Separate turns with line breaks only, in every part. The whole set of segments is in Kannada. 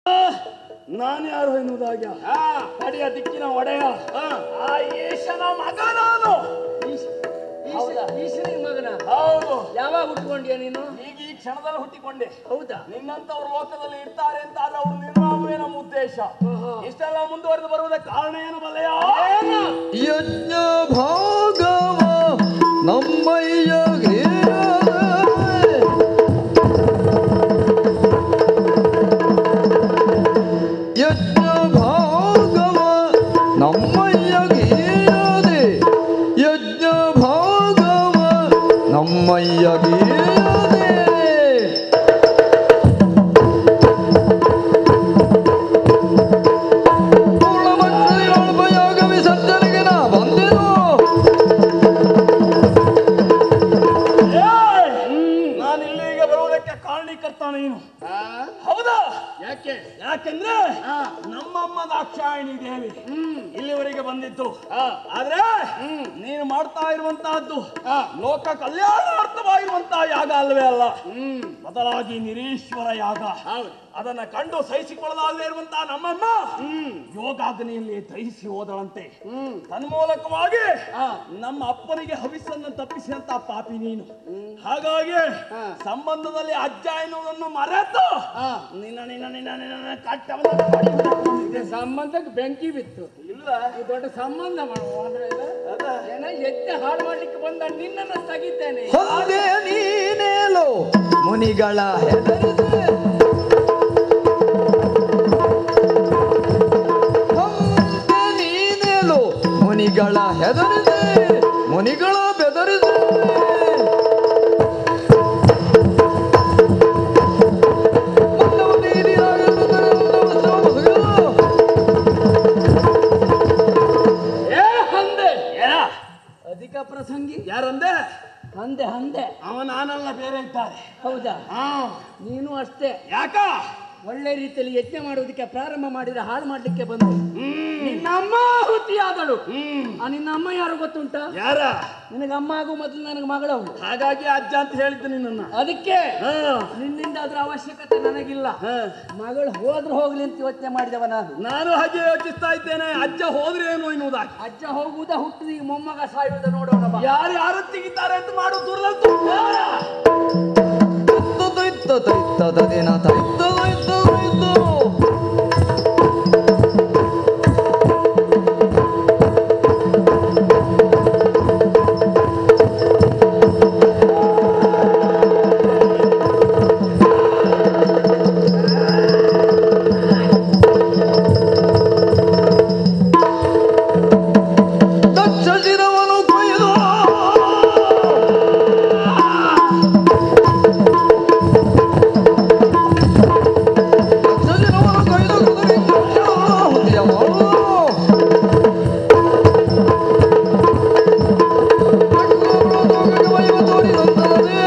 ನಾನು ಯಾರು ಎನ್ನುವುದಾಗ್ಯ ಕಡೆಯ ದಿಕ್ಕಿನ ಒಡೆಯ ಆ ಈಶನ ಮಗ ನಾನು ಹೌದಾ?
ಈಶ್ವರಿ ಮಗನ
ಹೌದು
ಯಾವಾಗ ಉಟ್ಕೊಂಡ್ಯ ನೀನು
ಈಗ ಈ ಕ್ಷಣದಲ್ಲಿ ಹುಟ್ಟಿಕೊಂಡೆ
ಹೌದಾ
ನಿನ್ನಂತವ್ರು ಲೋಕದಲ್ಲಿ ಇರ್ತಾರೆ ಅಂತ ಆದ್ರೆ ಅವ್ರು ನಿರ್ಮಾಣವೇ ನಮ್ಮ ಉದ್ದೇಶ ಇಷ್ಟೆಲ್ಲ ಮುಂದುವರೆದು ಬರುವುದಕ್ಕೆ ಕಾರಣ ಏನು ಬಲ್ಲೆಯ
ಯಜ್ಞ ಭಾಗವ ನಮ್ಮಯ್ಯಗೆ ಯಜ್ಞ ಭಾಗವ ನಮ್ಮಯ್ಯಗೆ ಯಜ್ಞ ಭಾಗವ ನಮ್ಮಯ್ಯಗೆ ಪೂರ್ಣಮಂತ್ರಿಯೊಳಪಯೋಗ ವಿಸರ್ಜನೆಗೆ ನಾ ಬಂದೆನು
ನಾನು ಇಲ್ಲಿಗೆ ಬರುವುದಕ್ಕೆ ಕಾರಣೀಕರ್ತ ನೀನು ಹೌದಾ
ಯಾಕೆ
ಯಾಕೆಂದ್ರೆ ನಮ್ಮಮ್ಮ ದಾಕ್ಷಾಯಿಣಿ ದೇವಿ ಇಲ್ಲಿವರೆಗೆ ಬಂದಿತ್ತು ಆದ್ರೆ ನೀನು ಮಾಡ್ತಾ ಇರುವಂತಹದ್ದು ಲೋಕ ಕಲ್ಯಾಣಾರ್ಥವಾಗಿರುವಂತಹ ಯಾಗ ಅಲ್ವೇ ಅಲ್ಲ ಬದಲಾಗಿ ನಿರೀಶ್ವರ ಯಾಗ ಅದನ್ನ ಕಂಡು ಸಹಿಸಿಕೊಳ್ಳಲಾಗದೇ ಇರುವಂತಹ ನಮ್ಮಮ್ಮ ಯೋಗಾಗ್ನಿಯಲ್ಲಿ ದಹಿಸಿ ಹೋದಳಂತೆ ತನ್ಮೂಲಕವಾಗಿ ನಮ್ಮ ಅಪ್ಪನಿಗೆ ಹವಿಸ್ಸನ್ನು ತಪ್ಪಿಸಿದಂತ ಪಾಪಿ ನೀನು ಹಾಗಾಗಿ ಸಂಬಂಧದಲ್ಲಿ ಅಜ್ಜ ಎನ್ನುವುದನ್ನು ಮರೆತು ನಿನ್ನ ನಿನ್ನ ನಿನ್ನ ನಿನ್ನ ಕಟ್ಟವನ್ನು ಕಡಿಯುವುದಕ್ಕೆ ಬಂದಿದ್ದೆ.
ಸಂಬಂಧಕ್ಕೆ ಬೆಂಕಿ ಬಿತ್ತು
ಇಲ್ಲ
ಈ ದೊಡ್ಡ ಸಂಬಂಧ ಮಾಡುವ ಅಂದ್ರೆ ಇದು? ಏನ ಎತ್ತ ಹಾಳು ಮಾಡ್ಲಿಕ್ಕೆ ಬಂದ ನಿನ್ನನ್ನು ತೆಗಿತೇನೆ
ಹೊಂದೆ ನೀನೇಲೋ ಮುನಿಗಳ ಹೆದರಿದೆ ಹೊಂದೆ ನೀನೇಲೋ ಮುನಿಗಳ ಹೆದರಿದೆ ಮುನಿಗಳ ಬೆದರಿದೆ ಮಲ್ಲವ ನೀರಿನಾಗಿರುವುದರಿಂದ ಉತ್ಸವ
ಏ ಹಂದೆ
ಏನ
ಅಧಿಕ ಪ್ರಸಂಗಿ
ಯಾರಂದೆ
ಹಂದೆ ಹಂದೆ
ಅವ ನಾನಲ್ಲ ಬೇರೆ ಇದ್ದಾರೆ
ಹೌದಾ
ಹಾ
ನೀನು ಅಷ್ಟೇ
ಯಾಕ
ಒಳ್ಳೆ ರೀತಿಯಲ್ಲಿ ಯಜ್ಞ ಮಾಡುವುದಕ್ಕೆ ಪ್ರಾರಂಭ ಮಾಡಿದ್ರೆ ಹಾಳು ಮಾಡ್ಲಿಕ್ಕೆ ಬಂದು ನಿನ್ನ ಅಮ್ಮ ಹುಟ್ಟಿಯಾದಳು ಆ ನಿನ್ನ ಅಮ್ಮ ಯಾರು ಗೊತ್ತುಂಟ
ಯಾರ
ನಿನಗೆ ಅಮ್ಮ ಆಗು ಮೊದಲು ನನಗೆ ಮಗಳವಳು
ಹಾಗಾಗಿ ಅಜ್ಜ ಅಂತ ಹೇಳಿದ್ದು ನಿನ್ನನ್ನ
ಅದಕ್ಕೆ
ಹಾ
ನಿನ್ನಿಂದ ಅದ್ರ ಅವಶ್ಯಕತೆ ನನಗಿಲ್ಲ
ಹಾ.
ಮಗಳು ಹೋದ್ರೆ ಹೋಗ್ಲಿ ಅಂತ ಯೋಚನೆ ಮಾಡಿದವ ನಾನು
ನಾನು ಹಾಗೆ ಯೋಚಿಸ್ತಾ ಇದ್ದೇನೆ ಅಜ್ಜ ಹೋದ್ರೆ ಏನು ಎನ್ನುವುದಾಗಿ
ಅಜ್ಜ ಹೋಗುವುದ ಹುಟ್ಟಿದ ಈ ಮೊಮ್ಮಗ ಸಾಯುವುದ ನೋಡೋಣ ಬಾ.
ಯಾರು ಯಾರು ತೆಗಿತಾರೆ ಅಂತ ಮಾಡು ದುರ್ಲಂತು
ತೈತ್ತ ತೈತ್ತ ತದಿನ ತೈತ್ತ ತೈತ್ತ ತೈತ್ತ ದಕ್ಷ ಶಿರವನ್ನು ಕೊಯ್ದು ದಕ್ಷ ಶಿರವನ್ನು ಕೊಯ್ದು ಕುದುರೆಯಿಂದ ಹುತಿಯ ಮಾಡು. ಬೆಕ್ಕುಗಳು ವೈವ ತೋರಿದಂತಲ್ಲದೆ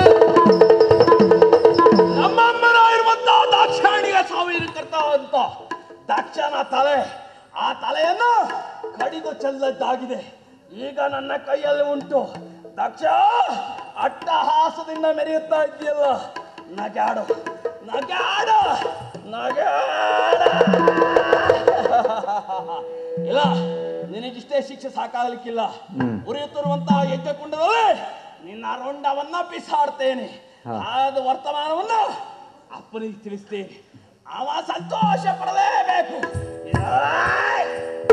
ನಮ್ಮಮ್ಮನ ಇರುವಂತ ದಾಕ್ಷಾಣಿಗ ಸಾವಿರ ಕರ್ತ ಅಂತ ದಕ್ಷನ ತಲೆ ಆ ತಲೆಯನ್ನು ಕಡಿದು ಚೆಲ್ಲದ್ದಾಗಿದೆ ಈಗ ನನ್ನ ಕೈಯಲ್ಲಿ ಉಂಟು ದಕ್ಷ ಅಟ್ಟಹಾಸದಿಂದ ಮೆರೆಯುತ್ತಾ ಇದೆಯಲ್ಲ ನಗಾಡು ನಗಾಡು ನಗಾಡ ಇಲ್ಲ ನಿನಗಿಷ್ಟೇ ಶಿಕ್ಷೆ ಸಾಕಾಗಲಿಕ್ಕಿಲ್ಲ ಉರಿಯುತ್ತಿರುವಂತಹ ಯಜ್ಞ ಕುಂಡದಲ್ಲಿ ನಿನ್ನ ರುಂಡವನ್ನ ಬಿಸಾಡ್ತೇನೆ ಆದ ವರ್ತಮಾನವನ್ನ ಅಪ್ಪನಿಗೆ ತಿಳಿಸ್ತೇನೆ ಅವ ಸಂತೋಷ ಪಡಲೇಬೇಕು ಏಯ್!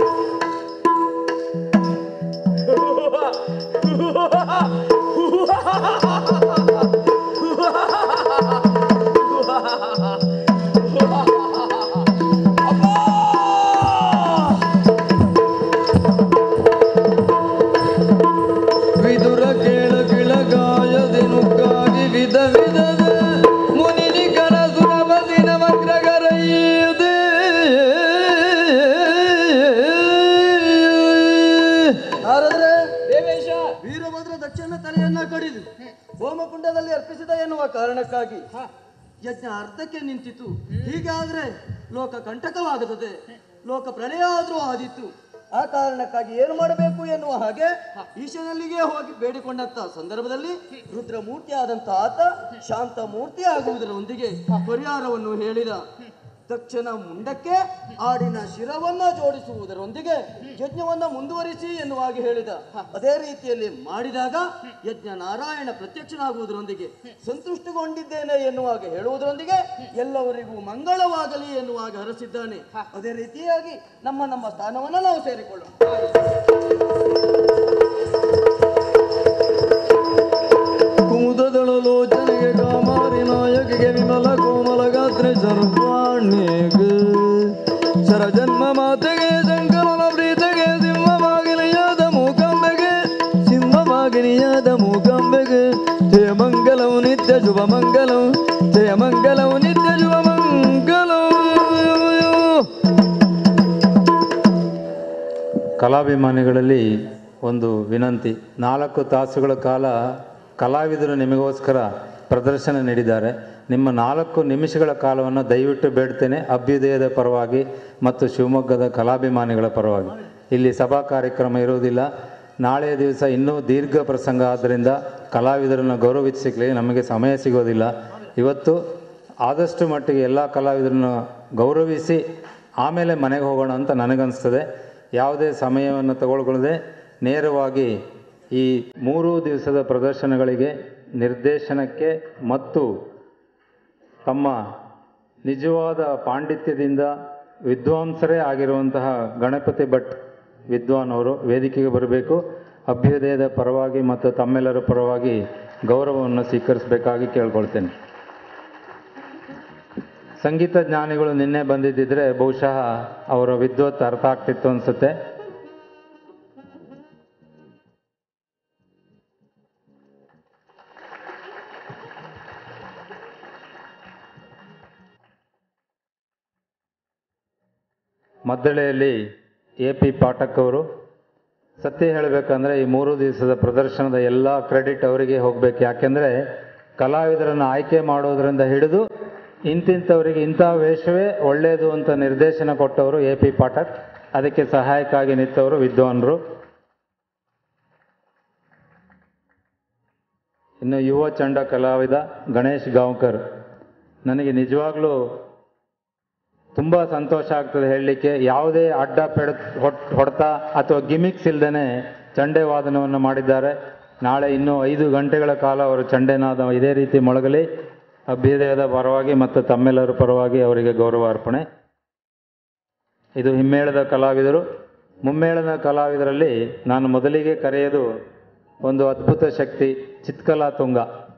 ಅಪ್ಪ!
ವಿದುರ ಕೇಳ ಕಿಳಗಾಯದೆ ನುಗ್ಗಾಗಿ ವಿಧ ವಿಧದ ಮುನಿನಿಕರ ಸುರಬದಿನ ವಕ್ರಗರೈಯುದೆ
ನಾರದ್ರೆ
ದೇವೇಶ
ವೀರಭದ್ರ ದಕ್ಷಿಣ ತಲೆಯನ್ನ ಕಡಿದು ಹೋಮಕುಂಡದಲ್ಲಿ ಅರ್ಪಿಸಿದ ಎನ್ನುವ ಕಾರಣಕ್ಕಾಗಿ ಯಜ್ಞ ಅರ್ಧಕ್ಕೆ ನಿಂತಿತು ಹೀಗಾದ್ರೆ ಲೋಕ ಕಂಟಕವಾಗುತ್ತದೆ ಲೋಕ ಪ್ರಳಯ ಆದ್ರೂ ಆದಿತ್ತು ಆ ಕಾರಣಕ್ಕಾಗಿ ಏನು ಮಾಡಬೇಕು ಎನ್ನುವ ಹಾಗೆ ಈಶನಲ್ಲಿಗೆ ಹೋಗಿ ಬೇಡಿಕೊಂಡಂತ ಸಂದರ್ಭದಲ್ಲಿ ರುದ್ರ ಮೂರ್ತಿ ಆದಂತ ಆತ ಶಾಂತ ಮೂರ್ತಿ ಆಗುವುದರೊಂದಿಗೆ ಪರಿಹಾರವನ್ನು ಹೇಳಿದ ತಕ್ಷಣ ಮುಂದಕ್ಕೆ ಆಡಿನ ಶಿರವನ್ನ ಜೋಡಿಸುವುದರೊಂದಿಗೆ ಯಜ್ಞವನ್ನ ಮುಂದುವರಿಸಿ ಎನ್ನುವಾಗಿ ಹೇಳಿದ ಅದೇ ರೀತಿಯಲ್ಲಿ ಮಾಡಿದಾಗ ಯಜ್ಞ ನಾರಾಯಣ ಪ್ರತ್ಯಕ್ಷನಾಗುವುದರೊಂದಿಗೆ ಸಂತುಷ್ಟಗೊಂಡಿದ್ದೇನೆ ಎನ್ನುವಾಗ ಹೇಳುವುದರೊಂದಿಗೆ ಎಲ್ಲವರಿಗೂ ಮಂಗಳವಾಗಲಿ ಎನ್ನುವಾಗ ಹರಸಿದ್ದಾನೆ ಅದೇ ರೀತಿಯಾಗಿ ನಮ್ಮ ನಮ್ಮ ಸ್ಥಾನವನ್ನ ನಾವು ಸೇರಿಕೊಳ್ಳೋಣ
ಕುಮುದದಳಲೋಚನೆಗೆ ಕಾಮಾರಿ ನಾಯಕಿಗೆ ವಿಮಲ ಕೋಮಲ ಗಾತ್ರೆ ಸರ್ವಾಣಿಗೆ ಶರಜನ್ಮ ಮಾತೆಗೆ ಶಂಕರನ ಪ್ರೀತಿಗೆ ಸಿಂಹವಾಗಿನಿಯಾದ ಮೂಕಾಂಬೆಗೆ ಸಿಂಹವಾಗಿನಿಯಾದ ಮೂಕಾಂಬೆಗೆ ಜಯ ಮಂಗಲವು ನಿತ್ಯ ಶುಭ ಮಂಗಲವು ಜಯ ಮಂಗಲವು ನಿತ್ಯ ಶುಭ ಮಂಗಲವು
ಕಲಾಭಿಮಾನಿಗಳಲ್ಲಿ ಒಂದು ವಿನಂತಿ ನಾಲ್ಕು ತಾಸುಗಳ ಕಾಲ ಕಲಾವಿದರು ನಿಮಗೋಸ್ಕರ ಪ್ರದರ್ಶನ ನೀಡಿದ್ದಾರೆ ನಿಮ್ಮ ನಾಲ್ಕು ನಿಮಿಷಗಳ ಕಾಲವನ್ನು ದಯವಿಟ್ಟು ಬೇಡ್ತೇನೆ ಅಭ್ಯುದಯದ ಪರವಾಗಿ ಮತ್ತು ಶಿವಮೊಗ್ಗದ ಕಲಾಭಿಮಾನಿಗಳ ಪರವಾಗಿ ಇಲ್ಲಿ ಸಭಾ ಕಾರ್ಯಕ್ರಮ ಇರುವುದಿಲ್ಲ ನಾಳೆಯ ದಿವಸ ಇನ್ನೂ ದೀರ್ಘ ಪ್ರಸಂಗ ಆದ್ದರಿಂದ ಕಲಾವಿದರನ್ನು ಗೌರವಿಸಲಿಕ್ಕೆ ನಮಗೆ ಸಮಯ ಸಿಗೋದಿಲ್ಲ ಇವತ್ತು ಆದಷ್ಟು ಮಟ್ಟಿಗೆ ಎಲ್ಲ ಕಲಾವಿದರನ್ನು ಗೌರವಿಸಿ ಆಮೇಲೆ ಮನೆಗೆ ಹೋಗೋಣ ಅಂತ ನನಗನ್ನಿಸ್ತದೆ ಯಾವುದೇ ಸಮಯವನ್ನು ತಗೊಳ್ಕೊಳ್ಳದೆ ನೇರವಾಗಿ ಈ ಮೂರು ದಿವಸದ ಪ್ರದರ್ಶನಗಳಿಗೆ ನಿರ್ದೇಶನಕ್ಕೆ ಮತ್ತು ತಮ್ಮ ನಿಜವಾದ ಪಾಂಡಿತ್ಯದಿಂದ ವಿದ್ವಾಂಸರೇ ಆಗಿರುವಂತಹ ಗಣಪತಿ ಭಟ್ ವಿದ್ವಾನ್ ಅವರು ವೇದಿಕೆಗೆ ಬರಬೇಕು ಅಭ್ಯುದಯದ ಪರವಾಗಿ ಮತ್ತು ತಮ್ಮೆಲ್ಲರ ಪರವಾಗಿ ಗೌರವವನ್ನು ಸ್ವೀಕರಿಸಬೇಕಾಗಿ ಕೇಳ್ಕೊಳ್ತೇನೆ ಸಂಗೀತ ಜ್ಞಾನಿಗಳು ನಿನ್ನೆ ಬಂದಿದ್ದಿದ್ರೆ ಬಹುಶಃ ಅವರ ವಿದ್ವತ್ ಅರ್ಥ ಆಗ್ತಿತ್ತು ಅನಿಸುತ್ತೆ ಮದ್ದಳೆಯಲ್ಲಿ ಎ ಪಿ ಪಾಠಕ್ ಅವರು ಸತ್ಯ ಹೇಳಬೇಕಂದ್ರೆ ಈ ಮೂರು ದಿವಸದ ಪ್ರದರ್ಶನದ ಎಲ್ಲ ಕ್ರೆಡಿಟ್ ಅವರಿಗೆ ಹೋಗಬೇಕು ಯಾಕೆಂದರೆ ಕಲಾವಿದರನ್ನು ಆಯ್ಕೆ ಮಾಡೋದರಿಂದ ಹಿಡಿದು ಇಂತಿಂಥವರಿಗೆ ಇಂಥ ವೇಷವೇ ಒಳ್ಳೆಯದು ಅಂತ ನಿರ್ದೇಶನ ಕೊಟ್ಟವರು ಎ ಪಿ ಪಾಠಕ್ ಅದಕ್ಕೆ ಸಹಾಯಕ್ಕಾಗಿ ನಿಂತವರು ವಿದ್ವಾನ್ರು ಇನ್ನು ಯುವ ಚಂಡ ಕಲಾವಿದ ಗಣೇಶ್ ಗಾಂವ್ಕರ್ ನನಗೆ ನಿಜವಾಗ್ಲೂ ತುಂಬ ಸಂತೋಷ ಆಗ್ತದೆ ಹೇಳಲಿಕ್ಕೆ ಯಾವುದೇ ಅಡ್ಡ ಪೆಡ ಹೊಟ್ ಹೊಡೆತ ಅಥವಾ ಗಿಮಿಕ್ಸ್ ಇಲ್ದೇ ಚಂಡೆ ವಾದನವನ್ನು ಮಾಡಿದ್ದಾರೆ ನಾಳೆ ಇನ್ನೂ ಐದು ಗಂಟೆಗಳ ಕಾಲ ಅವರು ಚಂಡೆನಾದ ಇದೇ ರೀತಿ ಮೊಳಗಲಿ ಅಭ್ಯುದಯದ ಪರವಾಗಿ ಮತ್ತು ತಮ್ಮೆಲ್ಲರ ಪರವಾಗಿ ಅವರಿಗೆ ಗೌರವ ಅರ್ಪಣೆ ಇದು ಹಿಮ್ಮೇಳದ ಕಲಾವಿದರು ಮುಮ್ಮೇಳದ ಕಲಾವಿದರಲ್ಲಿ ನಾನು ಮೊದಲಿಗೆ ಕರೆಯೋದು ಒಂದು ಅದ್ಭುತ ಶಕ್ತಿ ಚಿತ್ಕಲಾ ತುಂಗ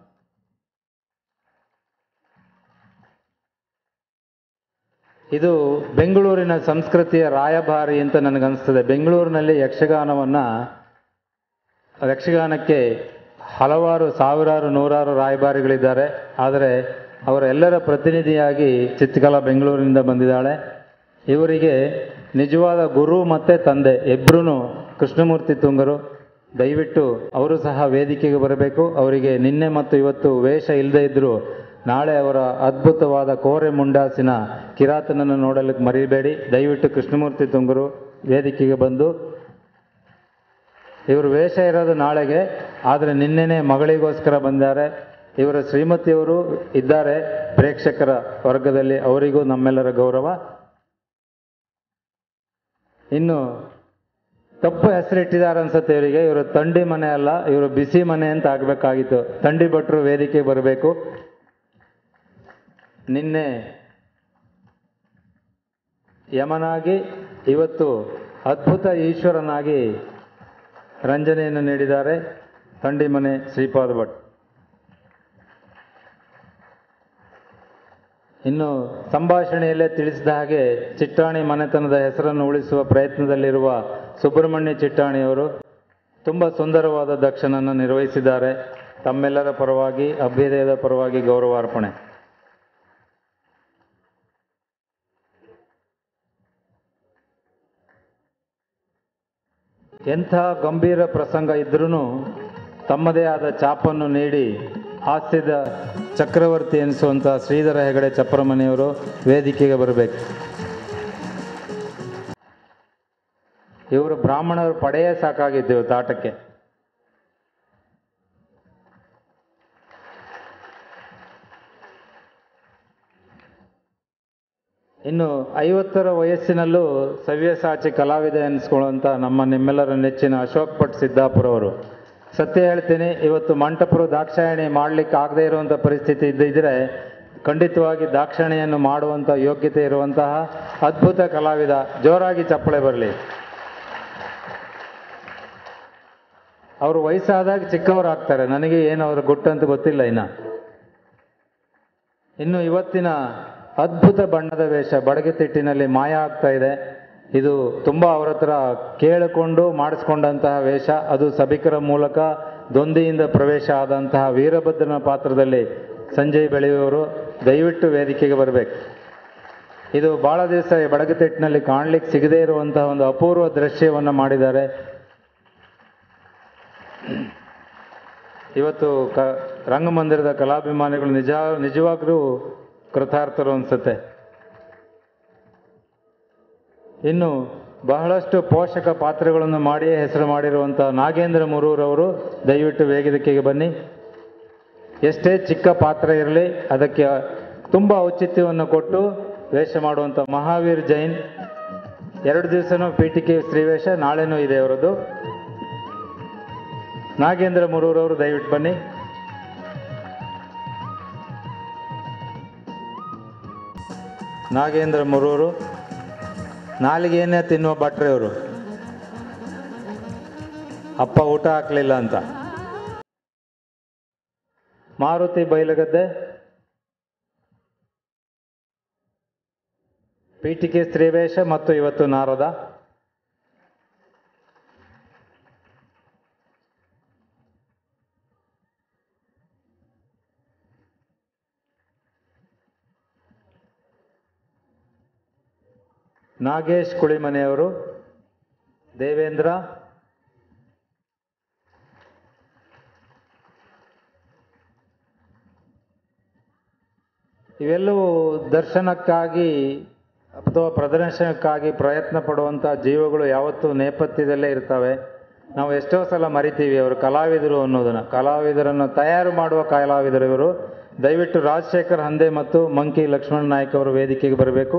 ಇದು ಬೆಂಗಳೂರಿನ ಸಂಸ್ಕೃತಿಯ ರಾಯಭಾರಿ ಅಂತ ನನಗನ್ನಿಸ್ತದೆ ಬೆಂಗಳೂರಿನಲ್ಲಿ ಯಕ್ಷಗಾನವನ್ನು ಯಕ್ಷಗಾನಕ್ಕೆ ಹಲವಾರು ಸಾವಿರಾರು ನೂರಾರು ರಾಯಭಾರಿಗಳಿದ್ದಾರೆ ಆದರೆ ಅವರೆಲ್ಲರ ಪ್ರತಿನಿಧಿಯಾಗಿ ಚಿತ್ರಕಲಾ ಬೆಂಗಳೂರಿನಿಂದ ಬಂದಿದ್ದಾಳೆ ಇವರಿಗೆ ನಿಜವಾದ ಗುರು ಮತ್ತು ತಂದೆ ಇಬ್ಬರೂ ಕೃಷ್ಣಮೂರ್ತಿ ತುಂಗರು ದಯವಿಟ್ಟು ಅವರು ಸಹ ವೇದಿಕೆಗೆ ಬರಬೇಕು ಅವರಿಗೆ ನಿನ್ನೆ ಮತ್ತು ಇವತ್ತು ವೇಷ ಇಲ್ಲದೇ ಇದ್ದರೂ ನಾಳೆ ಅವರ ಅದ್ಭುತವಾದ ಕೋರೆ ಮುಂಡಾಸಿನ ಕಿರಾತನನ್ನು ನೋಡಲಿಕ್ಕೆ ಮರಿಬೇಡಿ ದಯವಿಟ್ಟು ಕೃಷ್ಣಮೂರ್ತಿ ತುಂಗರು ವೇದಿಕೆಗೆ ಬಂದು ಇವರು ವೇಷ ಇರೋದು ನಾಳೆಗೆ ಆದರೆ ನಿನ್ನೆನೇ ಮಗಳಿಗೋಸ್ಕರ ಬಂದ್ದಾರೆ ಇವರ ಶ್ರೀಮತಿಯವರು ಇದ್ದಾರೆ ಪ್ರೇಕ್ಷಕರ ವರ್ಗದಲ್ಲಿ ಅವರಿಗೂ ನಮ್ಮೆಲ್ಲರ ಗೌರವ ಇನ್ನು ತಪ್ಪು ಹೆಸರಿಟ್ಟಿದ್ದಾರೆ ಅನ್ಸುತ್ತೆ ಇವರಿಗೆ ಇವರು ತಂಡಿ ಮನೆ ಅಲ್ಲ ಇವರು ಬಿಸಿ ಮನೆ ಅಂತ ಆಗಬೇಕಾಗಿತ್ತು ತಂಡಿ ಭಟ್ರು ವೇದಿಕೆ ಬರಬೇಕು ನಿನ್ನೆ ಯಮನಾಗಿ ಇವತ್ತು ಅದ್ಭುತ ಈಶ್ವರನಾಗಿ ರಂಜನೆಯನ್ನು ನೀಡಿದ್ದಾರೆ ತಂಡಿ ಮನೆ ಶ್ರೀಪಾದ ಭಟ್ ಇನ್ನು ಸಂಭಾಷಣೆಯಲ್ಲೇ ತಿಳಿಸಿದ ಹಾಗೆ ಚಿಟ್ಟಾಣಿ ಮನೆತನದ ಹೆಸರನ್ನು ಉಳಿಸುವ ಪ್ರಯತ್ನದಲ್ಲಿರುವ ಸುಬ್ರಹ್ಮಣ್ಯ ಚಿಟ್ಟಾಣಿಯವರು ತುಂಬ ಸುಂದರವಾದ ದಕ್ಷನನ್ನು ನಿರ್ವಹಿಸಿದ್ದಾರೆ ತಮ್ಮೆಲ್ಲರ ಪರವಾಗಿ ಅಭ್ಯುದಯದ ಪರವಾಗಿ ಗೌರವಾರ್ಪಣೆ ಎಂಥ ಗಂಭೀರ ಪ್ರಸಂಗ ಇದ್ರೂ ತಮ್ಮದೇ ಆದ ಚಾಪನ್ನು ನೀಡಿ ಹಾಸ್ಯದ ಚಕ್ರವರ್ತಿ ಎನಿಸುವಂಥ ಶ್ರೀಧರ ಹೆಗಡೆ ಚಪ್ರಮನೆಯವರು ವೇದಿಕೆಗೆ ಬರಬೇಕು ಇವರು ಬ್ರಾಹ್ಮಣರು ಪಡೆಯೇ ಸಾಕಾಗಿದ್ದು ಇವತ್ತು ಆಟಕ್ಕೆ ಇನ್ನು ಐವತ್ತರ ವಯಸ್ಸಿನಲ್ಲೂ ಸವ್ಯಸಾಚಿ ಕಲಾವಿದ ಎನಿಸ್ಕೊಳ್ಳುವಂಥ ನಮ್ಮ ನಿಮ್ಮೆಲ್ಲರ ನೆಚ್ಚಿನ ಅಶೋಕ್ ಭಟ್ ಸಿದ್ದಾಪುರ ಅವರು ಸತ್ಯ ಹೇಳ್ತೀನಿ ಇವತ್ತು ಮಂಟಪರು ದಾಕ್ಷಾಯಣಿ ಮಾಡಲಿಕ್ಕೆ ಆಗದೇ ಇರುವಂಥ ಪರಿಸ್ಥಿತಿ ಇದ್ದಿದ್ರೆ ಖಂಡಿತವಾಗಿ ದಾಕ್ಷಾಯಣಿಯನ್ನು ಮಾಡುವಂಥ ಯೋಗ್ಯತೆ ಇರುವಂತಹ ಅದ್ಭುತ ಕಲಾವಿದ ಜೋರಾಗಿ ಚಪ್ಪಳೆ ಬರಲಿ ಅವರು ವಯಸ್ಸಾದಾಗ ಚಿಕ್ಕವರಾಗ್ತಾರೆ ನನಗೆ ಏನು ಅವರ ಗುಟ್ಟು ಅಂತ ಗೊತ್ತಿಲ್ಲ ಇನ್ನ ಇನ್ನು ಇವತ್ತಿನ ಅದ್ಭುತ ಬಣ್ಣದ ವೇಷ ಬಡಗೆತಿಟ್ಟಿನಲ್ಲಿ ಮಾಯ ಆಗ್ತಾ ಇದೆ ಇದು ತುಂಬ ಅವರ ಹತ್ರ ಕೇಳಿಕೊಂಡು ಮಾಡಿಸ್ಕೊಂಡಂತಹ ವೇಷ ಅದು ಸಭಿಕರ ಮೂಲಕ ದೊಂದಿಯಿಂದ ಪ್ರವೇಶ ಆದಂತಹ ವೀರಭದ್ರನ ಪಾತ್ರದಲ್ಲಿ ಸಂಜಯ್ ಬೆಳೆಯುವವರು ದಯವಿಟ್ಟು ವೇದಿಕೆಗೆ ಬರಬೇಕು ಇದು ಭಾಳ ದಿವಸ ಈ ಬಡಗತಿಟ್ಟಿನಲ್ಲಿ ಕಾಣಲಿಕ್ಕೆ ಸಿಗದೇ ಇರುವಂತಹ ಒಂದು ಅಪೂರ್ವ ದೃಶ್ಯವನ್ನು ಮಾಡಿದ್ದಾರೆ ಇವತ್ತು ಕ ರಂಗಮಂದಿರದ ಕಲಾಭಿಮಾನಿಗಳು ನಿಜ ನಿಜವಾಗ್ಲೂ ಕೃತಾರ್ಥರು ಅನಿಸುತ್ತೆ ಇನ್ನು ಬಹಳಷ್ಟು ಪೋಷಕ ಪಾತ್ರಗಳನ್ನು ಮಾಡಿ ಹೆಸರು ಮಾಡಿರುವಂಥ ನಾಗೇಂದ್ರ ಮುರೂರವರು ದಯವಿಟ್ಟು ವೇದಿಕೆಗೆ ಬನ್ನಿ ಎಷ್ಟೇ ಚಿಕ್ಕ ಪಾತ್ರ ಇರಲಿ ಅದಕ್ಕೆ ತುಂಬ ಔಚಿತ್ಯವನ್ನು ಕೊಟ್ಟು ವೇಷ ಮಾಡುವಂಥ ಮಹಾವೀರ್ ಜೈನ್ ಎರಡು ದಿವಸನೂ ಪೀಠಿಕೆ ಸ್ತ್ರೀವೇಷ ನಾಳೆನೂ ಇದೆ ಅವರದ್ದು ನಾಗೇಂದ್ರ ಮುರೂರವರು ದಯವಿಟ್ಟು ಬನ್ನಿ ನಾಗೇಂದ್ರ ಮುರೂರು ನಾಲಿಗೆಯನ್ನೇ ತಿನ್ನುವ ಭಟ್ರೆ ಅವರು ಅಪ್ಪ ಊಟ ಹಾಕ್ಲಿಲ್ಲ ಅಂತ ಮಾರುತಿ ಬೈಲಗದ್ದೆ ಪೀಠಿಕೆ ಸ್ತ್ರೀವೇಷ ಮತ್ತು ಇವತ್ತು ನಾರದ ನಾಗೇಶ್ ಕುಳಿಮನೆಯವರು ದೇವೇಂದ್ರ ಇವೆಲ್ಲವೂ ದರ್ಶನಕ್ಕಾಗಿ ಅಥವಾ ಪ್ರದರ್ಶನಕ್ಕಾಗಿ ಪ್ರಯತ್ನ ಪಡುವಂಥ ಜೀವಗಳು ಯಾವತ್ತೂ ನೇಪಥ್ಯದಲ್ಲೇ ಇರ್ತವೆ ನಾವು ಎಷ್ಟೋ ಸಲ ಮರಿತೀವಿ ಅವರು ಕಲಾವಿದರು ಅನ್ನೋದನ್ನು ಕಲಾವಿದರನ್ನು ತಯಾರು ಮಾಡುವ ಕಲಾವಿದರು ಇವರು ದಯವಿಟ್ಟು ರಾಜಶೇಖರ್ ಹಂದೆ ಮತ್ತು ಮಂಕಿ ಲಕ್ಷ್ಮಣ ನಾಯ್ಕ ಅವರು ವೇದಿಕೆಗೆ ಬರಬೇಕು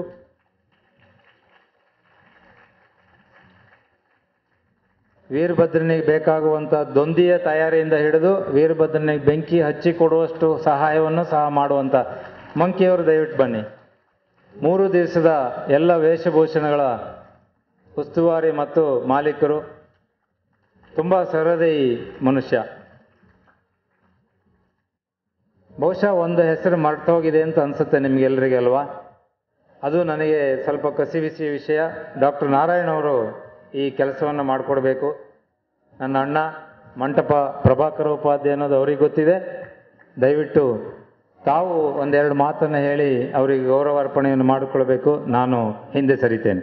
ವೀರಭದ್ರನಿಗೆ ಬೇಕಾಗುವಂಥ ದೊಂದಿಯ ತಯಾರಿಯಿಂದ ಹಿಡಿದು ವೀರಭದ್ರನಿಗೆ ಬೆಂಕಿ ಹಚ್ಚಿ ಕೊಡುವಷ್ಟು ಸಹಾಯವನ್ನು ಸಹ ಮಾಡುವಂಥ ಮಂಕಿಯವರು ದಯವಿಟ್ಟು ಬನ್ನಿ ಮೂರು ದಿವಸದ ಎಲ್ಲ ವೇಷಭೂಷಣಗಳ ಉಸ್ತುವಾರಿ ಮತ್ತು ಮಾಲೀಕರು ತುಂಬ ಸರದಿ ಮನುಷ್ಯ ಬಹುಶಃ ಒಂದು ಹೆಸರು ಮರ್ತೋಗಿದೆ ಅಂತ ಅನಿಸುತ್ತೆ ನಿಮಗೆಲ್ಲರಿಗೆ ಅಲ್ವಾ ಅದು ನನಗೆ ಸ್ವಲ್ಪ ಕಸಿವಿಸಿ ವಿಷಯ ಡಾಕ್ಟರ್ ನಾರಾಯಣ್ ಅವರು ಈ ಕೆಲಸವನ್ನು ಮಾಡಿಕೊಡ್ಬೇಕು ನನ್ನ ಅಣ್ಣ ಮಂಟಪ ಪ್ರಭಾಕರ ಉಪಾಧ್ಯಾಯ ಅನ್ನೋದು ಅವ್ರಿಗೆ ಗೊತ್ತಿದೆ ದಯವಿಟ್ಟು ತಾವು ಒಂದೆರಡು ಮಾತನ್ನು ಹೇಳಿ ಅವರಿಗೆ ಗೌರವ ಅರ್ಪಣೆಯನ್ನು ಮಾಡಿಕೊಳ್ಬೇಕು ನಾನು ಹಿಂದೆ ಸರಿತೇನೆ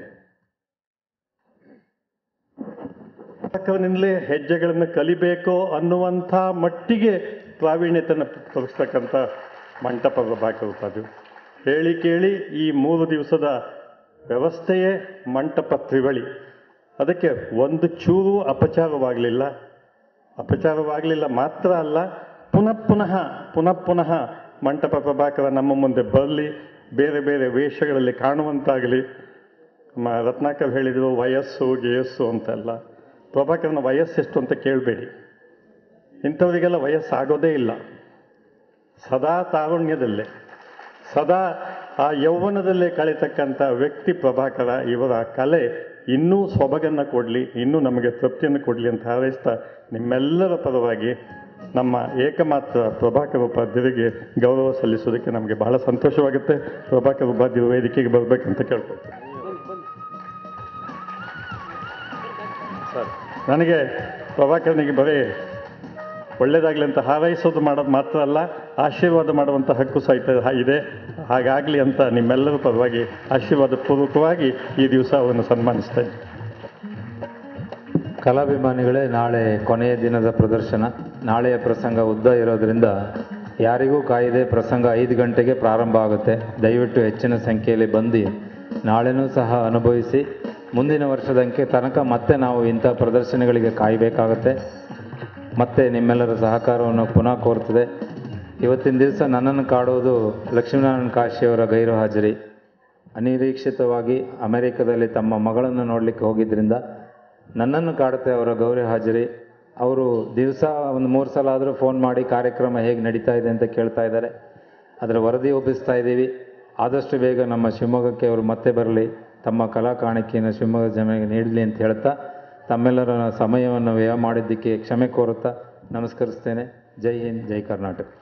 ನಿಂದಲೇ ಹೆಜ್ಜೆಗಳನ್ನು ಕಲಿಬೇಕು ಅನ್ನುವಂಥ ಮಟ್ಟಿಗೆ ಪ್ರಾವೀಣ್ಯತೆಯನ್ನು ತೋರಿಸ್ತಕ್ಕಂಥ ಮಂಟಪ ಪ್ರಭಾಕರ ಉಪಾಧ್ಯ ಹೇಳಿ ಕೇಳಿ ಈ ಮೂರು ದಿವಸದ ವ್ಯವಸ್ಥೆಯೇ ಮಂಟಪ ತ್ರಿವಳಿ ಅದಕ್ಕೆ ಒಂದು ಚೂರು ಅಪಚಾರವಾಗಲಿಲ್ಲ ಅಪಚಾರವಾಗಲಿಲ್ಲ ಮಾತ್ರ ಅಲ್ಲ ಪುನಃ ಪುನಃ ಪುನಃ ಪುನಃ ಮಂಟಪ ಪ್ರಭಾಕರ ನಮ್ಮ ಮುಂದೆ ಬರಲಿ ಬೇರೆ ಬೇರೆ ವೇಷಗಳಲ್ಲಿ ಕಾಣುವಂತಾಗಲಿ ನಮ್ಮ ರತ್ನಾಕರ್ ಹೇಳಿದರು ವಯಸ್ಸು ಗೇಯಸ್ಸು ಅಂತೆಲ್ಲ ಪ್ರಭಾಕರನ ವಯಸ್ಸೆಷ್ಟು ಅಂತ ಕೇಳಬೇಡಿ ಇಂಥವರಿಗೆಲ್ಲ ವಯಸ್ಸಾಗೋದೇ ಇಲ್ಲ ಸದಾ ತಾರುಣ್ಯದಲ್ಲೇ ಸದಾ ಆ ಯೌವನದಲ್ಲೇ ಕಳಿತಕ್ಕಂಥ ವ್ಯಕ್ತಿ ಪ್ರಭಾಕರ ಇವರ ಕಲೆ ಇನ್ನೂ ಸೊಬಗನ್ನು ಕೊಡಲಿ ಇನ್ನೂ ನಮಗೆ ತೃಪ್ತಿಯನ್ನು ಕೊಡಲಿ ಅಂತ ಹಾರೈಸ್ತಾ ನಿಮ್ಮೆಲ್ಲರ ಪರವಾಗಿ ನಮ್ಮ ಏಕಮಾತ್ರ ಪ್ರಭಾಕರ ಉಪಾಧ್ಯರಿಗೆ ಗೌರವ ಸಲ್ಲಿಸೋದಕ್ಕೆ ನಮಗೆ ಬಹಳ ಸಂತೋಷವಾಗುತ್ತೆ ಪ್ರಭಾಕರ ಉಪಾಧ್ಯ ವೇದಿಕೆಗೆ ಬರಬೇಕಂತ ಕೇಳ್ಕೊಳ್ತೀನಿ ನನಗೆ ಪ್ರಭಾಕರನಿಗೆ ಬರೀ ಒಳ್ಳೇದಾಗಲಿ ಅಂತ ಹಾರೈಸೋದು ಮಾಡೋದು ಮಾತ್ರ ಅಲ್ಲ ಆಶೀರ್ವಾದ ಮಾಡುವಂಥ ಹಕ್ಕು ಸಹಿತ ಇದೆ ಹಾಗಾಗಲಿ ಅಂತ ನಿಮ್ಮೆಲ್ಲರ ಪರವಾಗಿ ಆಶೀರ್ವಾದ ಪೂರ್ವಕವಾಗಿ ಈ ದಿವಸ ಅವರನ್ನು ಸನ್ಮಾನಿಸ್ತೇನೆ
ಕಲಾಭಿಮಾನಿಗಳೇ ನಾಳೆ ಕೊನೆಯ ದಿನದ ಪ್ರದರ್ಶನ ನಾಳೆಯ ಪ್ರಸಂಗ ಉದ್ದ ಇರೋದ್ರಿಂದ ಯಾರಿಗೂ ಕಾಯದೆ ಪ್ರಸಂಗ ಐದು ಗಂಟೆಗೆ ಪ್ರಾರಂಭ ಆಗುತ್ತೆ ದಯವಿಟ್ಟು ಹೆಚ್ಚಿನ ಸಂಖ್ಯೆಯಲ್ಲಿ ಬಂದು ನಾಳೆನೂ ಸಹ ಅನುಭವಿಸಿ ಮುಂದಿನ ವರ್ಷದಂಕೆ ತನಕ ಮತ್ತೆ ನಾವು ಇಂಥ ಪ್ರದರ್ಶನಗಳಿಗೆ ಕಾಯಬೇಕಾಗತ್ತೆ ಮತ್ತೆ ನಿಮ್ಮೆಲ್ಲರ ಸಹಕಾರವನ್ನು ಪುನಃ ಕೋರ್ತದೆ ಇವತ್ತಿನ ದಿವಸ ನನ್ನನ್ನು ಕಾಡುವುದು ಲಕ್ಷ್ಮೀನಾರಾಯಣ ಕಾಶಿಯವರ ಗೈರು ಹಾಜರಿ ಅನಿರೀಕ್ಷಿತವಾಗಿ ಅಮೆರಿಕದಲ್ಲಿ ತಮ್ಮ ಮಗಳನ್ನು ನೋಡಲಿಕ್ಕೆ ಹೋಗಿದ್ದರಿಂದ ನನ್ನನ್ನು ಕಾಡುತ್ತೆ ಅವರ ಗೌರಿ ಹಾಜರಿ ಅವರು ದಿವಸ ಒಂದು ಮೂರು ಸಲ ಆದರೂ ಫೋನ್ ಮಾಡಿ ಕಾರ್ಯಕ್ರಮ ಹೇಗೆ ನಡೀತಾ ಇದೆ ಅಂತ ಕೇಳ್ತಾ ಇದ್ದಾರೆ ಅದರ ವರದಿ ಒಪ್ಪಿಸ್ತಾ ಇದ್ದೀವಿ ಆದಷ್ಟು ಬೇಗ ನಮ್ಮ ಶಿವಮೊಗ್ಗಕ್ಕೆ ಅವರು ಮತ್ತೆ ಬರಲಿ ತಮ್ಮ ಕಲಾ ಕಾಣಿಕೆಯನ್ನು ಶಿವಮೊಗ್ಗ ಜನರಿಗೆ ನೀಡಲಿ ಅಂತ ಹೇಳ್ತಾ ತಮ್ಮೆಲ್ಲರ ಸಮಯವನ್ನು ವ್ಯಯ ಮಾಡಿದ್ದಕ್ಕೆ ಕ್ಷಮೆ ಕೋರುತ್ತಾ ನಮಸ್ಕರಿಸ್ತೇನೆ ಜೈ ಹಿಂದ್ ಜೈ ಕರ್ನಾಟಕ